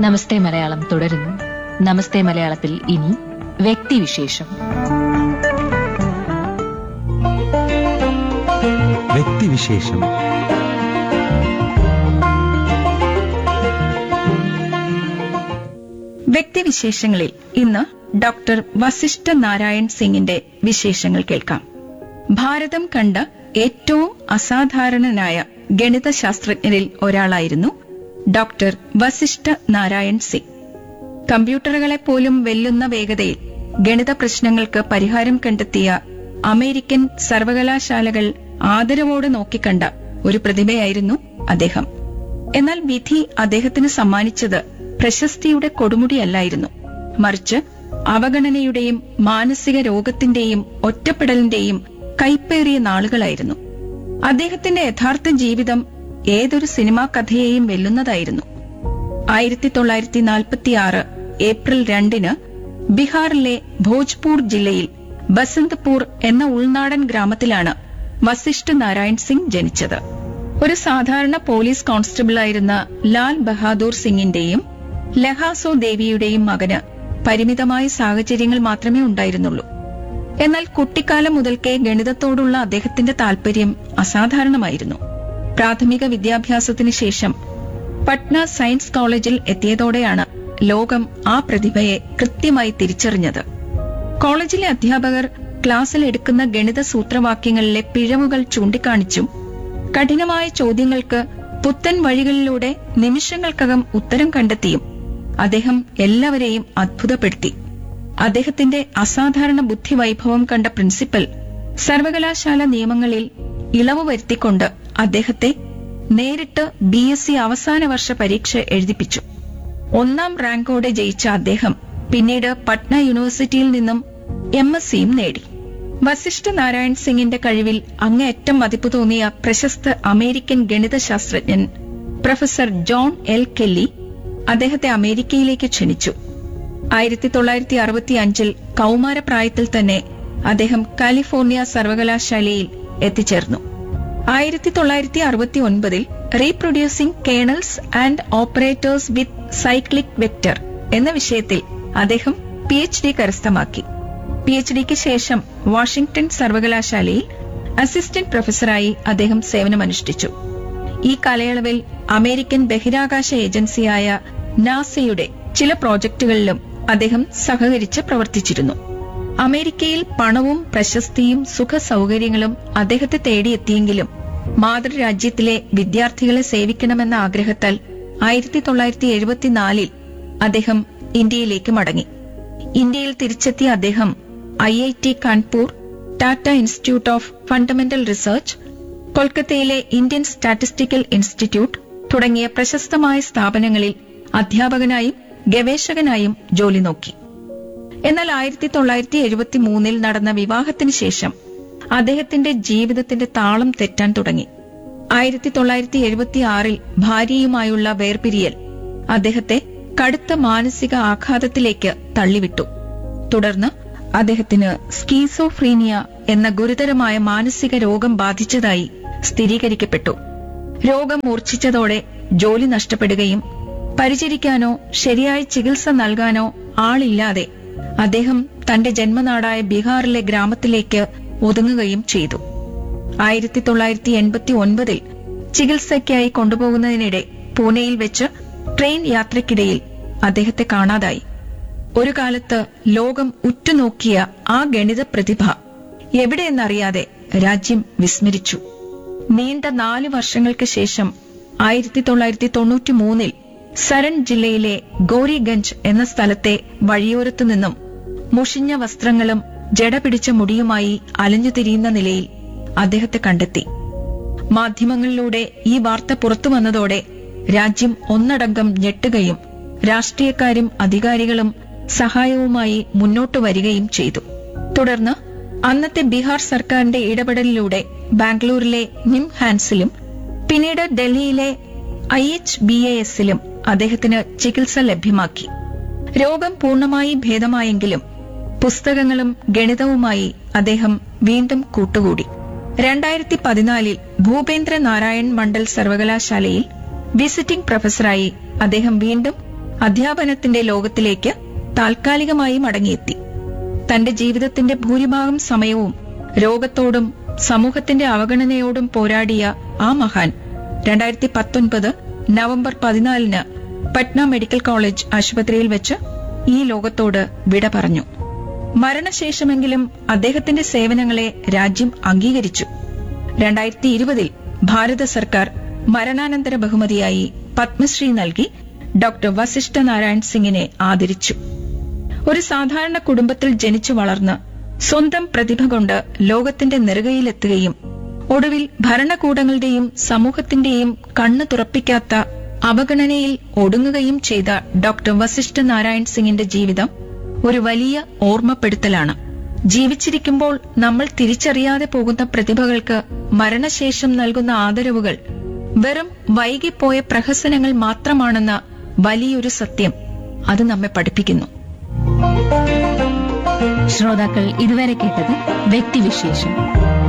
നമസ്തേ മലയാളം തുടരുന്നു നമസ്തേ മലയാളത്തിൽ ഇനി വ്യക്തിവിശേഷം വ്യക്തിവിശേഷം വ്യക്തിവിശേഷങ്ങളിൽ ഇന്ന് ഡോക്ടർ വസിഷ്ഠ നാരായൺ സിംഗിന്റെ വിശേഷങ്ങൾ കേൾക്കാം ഭാരതം കണ്ട ഏറ്റവും അസാധാരണനായ ഗണിതശാസ്ത്രജ്ഞരിൽ ഒരാളായിരുന്നു ഡോക്ടർ വസിഷ്ഠ നാരായൺ സിംഗ് കമ്പ്യൂട്ടറുകളെ പോലും വെല്ലുന്ന വേഗതയിൽ ഗണിത പ്രശ്നങ്ങൾക്ക് പരിഹാരം കണ്ടെത്തിയ അമേരിക്കൻ സർവകലാശാലകൾ ആദരവോടെ നോക്കിക്കണ്ട ഒരു പ്രതിഭയായിരുന്നു അദ്ദേഹം എന്നാൽ വിധി അദ്ദേഹത്തിന് സമ്മാനിച്ചത് പ്രശസ്തിയുടെ കൊടുമുടിയല്ലായിരുന്നു മറിച്ച് അവഗണനയുടെയും മാനസിക രോഗത്തിന്റെയും ഒറ്റപ്പെടലിന്റെയും കൈപ്പേറിയ നാളുകളായിരുന്നു അദ്ദേഹത്തിന്റെ യഥാർത്ഥ ജീവിതം ഏതൊരു സിനിമാ കഥയെയും വെല്ലുന്നതായിരുന്നു ആയിരത്തി തൊള്ളായിരത്തി നാൽപ്പത്തിയാറ് ഏപ്രിൽ രണ്ടിന് ബീഹാറിലെ ഭോജ്പൂർ ജില്ലയിൽ ബസന്തപൂർ എന്ന ഉൾനാടൻ ഗ്രാമത്തിലാണ് വസിഷ്ഠ നാരായൺ സിംഗ് ജനിച്ചത് ഒരു സാധാരണ പോലീസ് കോൺസ്റ്റബിളായിരുന്ന ലാൽ ബഹാദൂർ സിംഗിന്റെയും ലഹാസോ ദേവിയുടെയും മകന് പരിമിതമായ സാഹചര്യങ്ങൾ മാത്രമേ ഉണ്ടായിരുന്നുള്ളൂ എന്നാൽ കുട്ടിക്കാലം മുതൽക്കേ ഗണിതത്തോടുള്ള അദ്ദേഹത്തിന്റെ താൽപര്യം അസാധാരണമായിരുന്നു പ്രാഥമിക വിദ്യാഭ്യാസത്തിന് ശേഷം പട്ന സയൻസ് കോളേജിൽ എത്തിയതോടെയാണ് ലോകം ആ പ്രതിഭയെ കൃത്യമായി തിരിച്ചറിഞ്ഞത് കോളേജിലെ അധ്യാപകർ ക്ലാസ്സിൽ എടുക്കുന്ന ഗണിത സൂത്രവാക്യങ്ങളിലെ പിഴവുകൾ ചൂണ്ടിക്കാണിച്ചും കഠിനമായ ചോദ്യങ്ങൾക്ക് പുത്തൻ വഴികളിലൂടെ നിമിഷങ്ങൾക്കകം ഉത്തരം കണ്ടെത്തിയും അദ്ദേഹം എല്ലാവരെയും അത്ഭുതപ്പെടുത്തി അദ്ദേഹത്തിന്റെ അസാധാരണ ബുദ്ധിവൈഭവം കണ്ട പ്രിൻസിപ്പൽ സർവകലാശാല നിയമങ്ങളിൽ ഇളവ് വരുത്തിക്കൊണ്ട് അദ്ദേഹത്തെ നേരിട്ട് ബി എസ് സി അവസാന വർഷ പരീക്ഷ എഴുതിപ്പിച്ചു ഒന്നാം റാങ്കോടെ ജയിച്ച അദ്ദേഹം പിന്നീട് പട്ന യൂണിവേഴ്സിറ്റിയിൽ നിന്നും എം എസ് സിയും നേടി വസിഷ്ഠ നാരായൺ സിംഗിന്റെ കഴിവിൽ അങ്ങേയറ്റം മതിപ്പ് തോന്നിയ പ്രശസ്ത അമേരിക്കൻ ഗണിതശാസ്ത്രജ്ഞൻ പ്രൊഫസർ ജോൺ എൽ കെല്ലി അദ്ദേഹത്തെ അമേരിക്കയിലേക്ക് ക്ഷണിച്ചു ആയിരത്തി തൊള്ളായിരത്തി അറുപത്തി അഞ്ചിൽ കൌമാരപ്രായത്തിൽ തന്നെ അദ്ദേഹം കാലിഫോർണിയ സർവകലാശാലയിൽ എത്തിച്ചേർന്നു ആയിരത്തി തൊള്ളായിരത്തി അറുപത്തി ഒൻപതിൽ reproducing kernels and operators with cyclic vector എന്ന വിഷയത്തിൽ അദ്ദേഹം പി എച്ച് ഡി കരസ്ഥമാക്കി പി എച്ച് ഡിക്ക് ശേഷം വാഷിംഗ്ടൺ സർവകലാശാലയിൽ അസിസ്റ്റന്റ് പ്രൊഫസറായി അദ്ദേഹം സേവനമനുഷ്ഠിച്ചു ഈ കാലയളവിൽ അമേരിക്കൻ ബഹിരാകാശ ഏജൻസിയായ നാസയുടെ ചില പ്രോജക്ടുകളിലും അദ്ദേഹം സഹകരിച്ച് പ്രവർത്തിച്ചിരുന്നു അമേരിക്കയിൽ പണവും പ്രശസ്തിയും സുഖ സൗകര്യങ്ങളും അദ്ദേഹത്തെ തേടിയെത്തിയെങ്കിലും മാതൃരാജ്യത്തിലെ വിദ്യാർത്ഥികളെ സേവിക്കണമെന്ന ആഗ്രഹത്താൽ ആയിരത്തി തൊള്ളായിരത്തി എഴുപത്തിനാലിൽ അദ്ദേഹം ഇന്ത്യയിലേക്ക് മടങ്ങി ഇന്ത്യയിൽ തിരിച്ചെത്തിയ അദ്ദേഹം I I T Kanpur Tata institute of fundamental research കൊൽക്കത്തയിലെ ഇന്ത്യൻ സ്റ്റാറ്റിസ്റ്റിക്കൽ ഇൻസ്റ്റിറ്റ്യൂട്ട് തുടങ്ങിയ പ്രശസ്തമായ സ്ഥാപനങ്ങളിൽ അധ്യാപകനായും ഗവേഷകനായും ജോലി നോക്കി എന്നാൽ ആയിരത്തി തൊള്ളായിരത്തി എഴുപത്തി മൂന്നിൽ നടന്ന വിവാഹത്തിന് ശേഷം അദ്ദേഹത്തിന്റെ ജീവിതത്തിന്റെ താളം തെറ്റാൻ തുടങ്ങി ആയിരത്തി തൊള്ളായിരത്തി എഴുപത്തി ആറിൽ ഭാര്യയുമായുള്ള വേർപിരിയൽ അദ്ദേഹത്തെ കടുത്ത മാനസിക ആഘാതത്തിലേക്ക് തള്ളിവിട്ടു തുടർന്ന് അദ്ദേഹത്തിന് സ്കീസോഫ്രീനിയ എന്ന ഗുരുതരമായ മാനസിക രോഗം ബാധിച്ചതായി സ്ഥിരീകരിക്കപ്പെട്ടു രോഗം മൂർച്ഛിച്ചതോടെ ജോലി നഷ്ടപ്പെടുകയും പരിചരിക്കാനോ ശരിയായ ചികിത്സ നൽകാനോ ആളില്ലാതെ അദ്ദേഹം തന്റെ ജന്മനാടായ ബീഹാറിലെ ഗ്രാമത്തിലേക്ക് ഒതുങ്ങുകയും ചെയ്തു ആയിരത്തി തൊള്ളായിരത്തി എൺപത്തി ഒൻപതിൽ ചികിത്സയ്ക്കായി കൊണ്ടുപോകുന്നതിനിടെ പൂനെയിൽ വെച്ച് ട്രെയിൻ യാത്രയ്ക്കിടയിൽ അദ്ദേഹത്തെ കാണാതായി ഒരു കാലത്ത് ലോകം ഉറ്റുനോക്കിയ ആ ഗണിത പ്രതിഭ എവിടെയെന്നറിയാതെ രാജ്യം വിസ്മരിച്ചു നീണ്ട നാല് വർഷങ്ങൾക്ക് ശേഷം ആയിരത്തി തൊള്ളായിരത്തി തൊണ്ണൂറ്റി മൂന്നിൽ സരൺ ജില്ലയിലെ ഗോരിഗഞ്ച് എന്ന സ്ഥലത്തെ വഴിയോരത്തു നിന്നും മുഷിഞ്ഞ വസ്ത്രങ്ങളും ജട പിടിച്ച മുടിയുമായി അലഞ്ഞുതിരിയുന്ന നിലയിൽ അദ്ദേഹത്തെ കണ്ടെത്തി മാധ്യമങ്ങളിലൂടെ ഈ വാർത്ത പുറത്തു വന്നതോടെ രാജ്യം ഒന്നടങ്കം ഞെട്ടുകയും രാഷ്ട്രീയക്കാരും അധികാരികളും സഹായവുമായി മുന്നോട്ടു വരികയും ചെയ്തു തുടർന്ന് അന്നത്തെ ബീഹാർ സർക്കാരിന്റെ ഇടപെടലിലൂടെ ബാംഗ്ലൂരിലെ നിം ഹാൻസിലും പിന്നീട് ഡൽഹിയിലെ ഐ എച്ച് ബി എ എസിലും അദ്ദേഹത്തിന് ചികിത്സ ലഭ്യമാക്കി രോഗം പൂർണ്ണമായി ഭേദമായെങ്കിലും പുസ്തകങ്ങളും ഗണിതവുമായി അദ്ദേഹം വീണ്ടും കൂട്ടുകൂടി രണ്ടായിരത്തി പതിനാലിൽ ഭൂപേന്ദ്ര നാരായൺ മണ്ഡൽ സർവകലാശാലയിൽ വിസിറ്റിംഗ് പ്രൊഫസറായി അദ്ദേഹം വീണ്ടും അധ്യാപനത്തിന്റെ ലോകത്തിലേക്ക് താൽക്കാലികമായി മടങ്ങിയെത്തി തന്റെ ജീവിതത്തിന്റെ ഭൂരിഭാഗം സമയവും രോഗത്തോടും സമൂഹത്തിന്റെ അവഗണനയോടും പോരാടിയ ആ മഹാൻ രണ്ടായിരത്തി പത്തൊൻപത് നവംബർ പതിനാലിന് പട്ന മെഡിക്കൽ കോളേജ് ആശുപത്രിയിൽ വെച്ച് ഈ ലോകത്തോട് വിട പറഞ്ഞു മരണശേഷമെങ്കിലും അദ്ദേഹത്തിന്റെ സേവനങ്ങളെ രാജ്യം അംഗീകരിച്ചു രണ്ടായിരത്തി ഇരുപതിൽ ഭാരത സർക്കാർ മരണാനന്തര ബഹുമതിയായി പത്മശ്രീ നൽകി ഡോക്ടർ വസിഷ്ഠ നാരായൺ സിംഗിനെ ആദരിച്ചു ഒരു സാധാരണ കുടുംബത്തിൽ ജനിച്ചു വളർന്ന് സ്വന്തം പ്രതിഭ കൊണ്ട് ലോകത്തിന്റെ നെറുകയിലെത്തുകയും ഒടുവിൽ ഭരണകൂടങ്ങളുടെയും സമൂഹത്തിന്റെയും കണ്ണു തുറപ്പിക്കാത്ത അവഗണനയിൽ ഒടുങ്ങുകയും ചെയ്ത ഡോക്ടർ വസിഷ്ഠ നാരായൺ സിംഗിന്റെ ജീവിതം ഒരു വലിയ ഓർമ്മപ്പെടുത്തലാണ് ജീവിച്ചിരിക്കുമ്പോൾ നമ്മൾ തിരിച്ചറിയാതെ പോകുന്ന പ്രതിഭകൾക്ക് മരണശേഷം നൽകുന്ന ആദരവുകൾ വെറും വൈകിപ്പോയ പ്രഹസനങ്ങൾ മാത്രമാണെന്ന വലിയൊരു സത്യം അത് നമ്മെ പഠിപ്പിക്കുന്നു ശ്രോതാക്കൾ ഇതുവരെ കേട്ടത് വ്യക്തിവിശേഷം